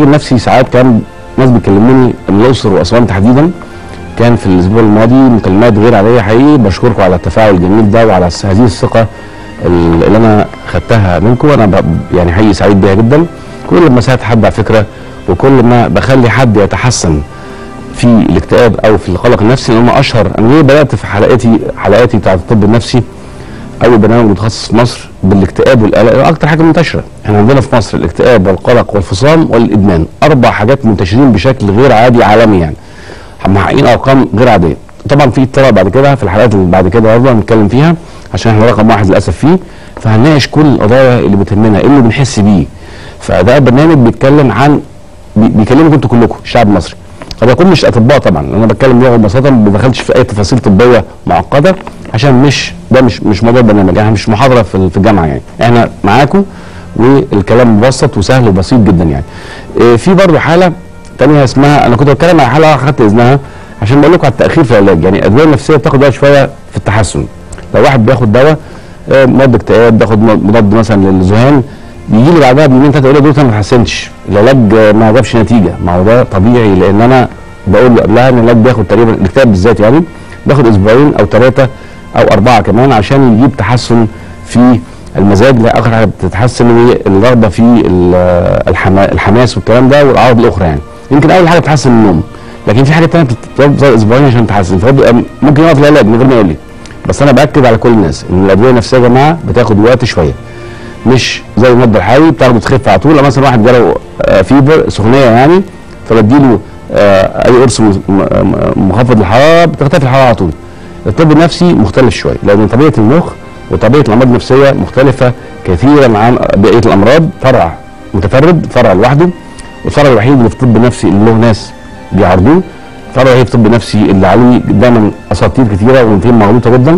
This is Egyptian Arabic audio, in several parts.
النفسي ساعات كان ناس بيكلموني من الاقصر واسوان تحديدا كان في الاسبوع الماضي مكالمات غير عاديه حقيقي بشكركم على التفاعل الجميل ده وعلى هذه الثقه اللي انا خدتها منكم انا ب- يعني حقيقي سعيد بيها جدا كل ما ساعد حد على فكره وكل ما بخلي حد يتحسن في الاكتئاب او في القلق النفسي لان انا اشهر انا ليه بدات في حلقاتي حلقاتي بتاعت الطب النفسي اول برنامج متخصص في مصر بالاكتئاب والقلق اكتر حاجه منتشره احنا عندنا في مصر الاكتئاب والقلق والفصام والادمان اربع حاجات منتشرين بشكل غير عادي عالمي يعني محققين ارقام غير عاديه طبعا في اضطراب بعد كده في الحلقات اللي بعد كده برضه هنتكلم فيها عشان احنا رقم واحد للاسف فيه فهنناقش كل القضايا اللي بتهمنا ايه اللي بنحس بيه فده برنامج بيتكلم عن بي- بيكلمكم انتوا كلكم الشعب المصري قد يكون مش اطباء طبعا انا بتكلم بلغه ببساطه ما بدخلش في اي تفاصيل طبيه معقده عشان مش ده مش مش موضوع البرنامج احنا مش محاضره في في الجامعه يعني احنا معاكم والكلام مبسط وسهل وبسيط جدا يعني إيه، في برضه حاله تانية اسمها انا كنت بتكلم عن حاله اخدت اذنها عشان بقول لكم على التاخير في العلاج يعني الادويه النفسيه بتاخد وقت شويه في التحسن لو واحد بياخد دواء آه، مضاد اكتئاب بياخد مضاد مثلا للذهان بيجي لي بعدها بيومين ثلاثه يقول لي يا دكتور أنا ما اتحسنتش العلاج آه، ما جابش نتيجه ما هو ده طبيعي لان انا بقول له قبلها ان العلاج بياخد تقريبا الاكتئاب بالذات يعني بياخد اسبوعين او ثلاثه او اربعه كمان عشان يجيب تحسن في المزاج لا اخر حاجه بتتحسن هي الرغبه في ال- الحما- الحماس والكلام ده والاعراض الاخرى يعني يمكن اول حاجه بتحسن النوم لكن في حاجه ثانيه بتاخد اسبوعين عشان تحسن فبيبقى ممكن يقف العلاج من غير ما يقول لي بس انا باكد على كل الناس ان الادويه النفسيه يا جماعه بتاخد وقت شويه مش زي المضاد الحيوي بتاخده تخف على طول لو مثلا واحد جاله آه، فيبر سخونيه يعني فبديله آه، اي قرص م- م- مخفض للحراره بتختفي الحراره على طول الطب النفسي مختلف شويه لان طبيعه المخ وطبيعه الامراض النفسيه مختلفه كثيرا عن بقيه الامراض فرع متفرد فرع لوحده الفرع الوحيد اللي في الطب النفسي اللي له ناس بيعرضوه الفرع الوحيد في الطب النفسي اللي عليه دايما اساطير كثيره ومفاهيم مغلوطه جدا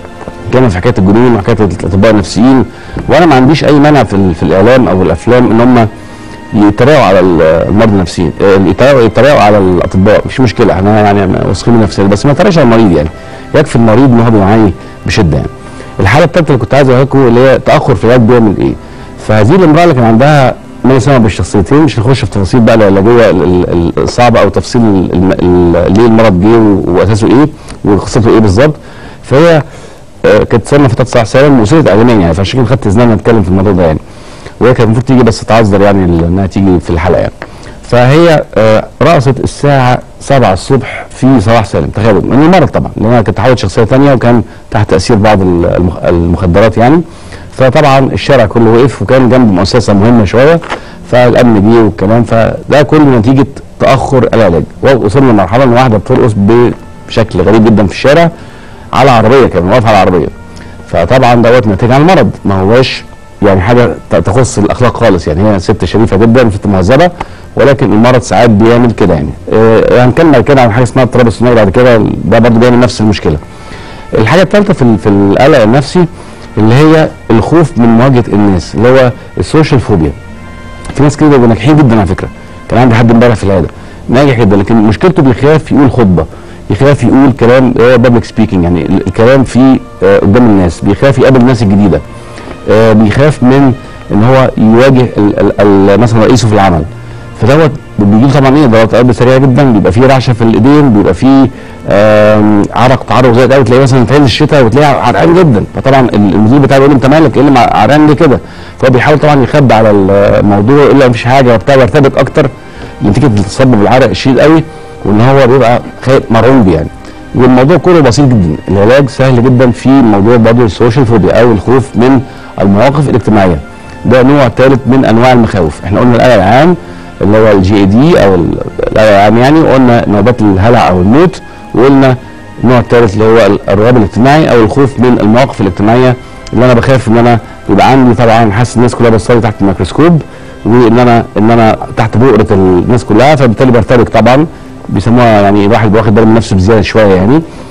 كان في حكايه الجنون وحكايه الاطباء النفسيين وانا ما عنديش اي مانع في, ال- في الاعلام او الافلام ان هم يتريقوا على ال- المرضى النفسيين آه، يتريقوا يتريقوا على الاطباء مش مشكله احنا يعني واثقين نفسنا بس ما يتريقش على المريض يعني يكفي المريض ان هو بيعاني بشده يعني الحاله الثالثه اللي كنت عايز اقولها لكم اللي هي تاخر في العلاج بيعمل ايه فهذه الامراه اللي كان عندها ما يسمى بالشخصيتين مش هنخش في تفاصيل بقى العلاجيه ال- ال- الصعبه او تفصيل ال- ال- ليه المرض جه و- واساسه ايه وقصته ايه بالظبط فهي آه، كانت سنه فتاه صلاح سالم وصلت اعلاميا يعني فعشان كده خدت اذنها نتكلم في الموضوع ده يعني وهي كانت المفروض تيجي بس تعذر يعني انها تيجي في الحلقه يعني فهي آه، رقصت الساعه 7 الصبح في صلاح سالم تخيلوا من المرض طبعا لانها كانت تحولت شخصيه ثانيه وكان تحت تاثير بعض المخ- المخدرات يعني فطبعا الشارع كله وقف وكان جنب مؤسسه مهمه شويه فالامن جه والكلام فده كله نتيجه تاخر العلاج وصلنا لمرحله ان واحده بترقص بشكل غريب جدا في الشارع على عربيه كمان واقفه على عربيه فطبعا دوت ناتج عن المرض ما هواش يعني حاجه ت- تخص الاخلاق خالص يعني هي ست شريفه جدا ست مهذبه ولكن المرض ساعات بيعمل كده يعني آه، هنتكلم بعد كده عن حاجه اسمها اضطراب الثنائي بعد كده ده برضه بيعمل نفس المشكله الحاجه الثالثه في ال- في القلق النفسي اللي هي الخوف من مواجهه الناس اللي هو السوشيال فوبيا في ناس كده بيبقوا ناجحين جدا على فكره كان عندي حد امبارح في العياده ناجح جدا لكن مشكلته بيخاف يقول خطبه يخاف يقول كلام بابليك سبيكينج يعني ال- الكلام فيه آه، قدام الناس بيخاف يقابل الناس الجديده آه، بيخاف من ان هو يواجه ال- ال- ال- مثلا رئيسه في العمل فدوت بيجي له طبعا ايه ضربات قلب سريعه جدا بيبقى فيه رعشه في الايدين بيبقى فيه آم، عرق تعرق زي قوي تلاقيه مثلا في عز الشتاء وتلاقيه عرقان جدا فطبعا ال- المدير بتاعه يقول له انت مالك ايه اللي مع- عرقان ليه كده فهو بيحاول طبعا يخبي على الموضوع يقول له مفيش حاجه وبتاع ويرتبك اكتر نتيجه تسبب العرق الشديد قوي وان هو بيبقى خايف مرعوب يعني والموضوع كله بسيط جدا العلاج سهل جدا في موضوع برضه السوشيال فوبيا او الخوف من المواقف الاجتماعيه ده نوع ثالث من انواع المخاوف احنا قلنا القلق العام اللي هو الجي اي دي او ال- القلق العام يعني قلنا نوبات الهلع او الموت وقلنا النوع الثالث اللي هو الرهاب الاجتماعي او الخوف من المواقف الاجتماعيه اللي انا بخاف ان انا يبقى عندي طبعا حاسس الناس كلها بصلي تحت الميكروسكوب وان انا ان انا تحت بؤره الناس كلها فبالتالي برتبك طبعا بيسموها يعني الواحد واخد باله من نفسه بزياده شويه يعني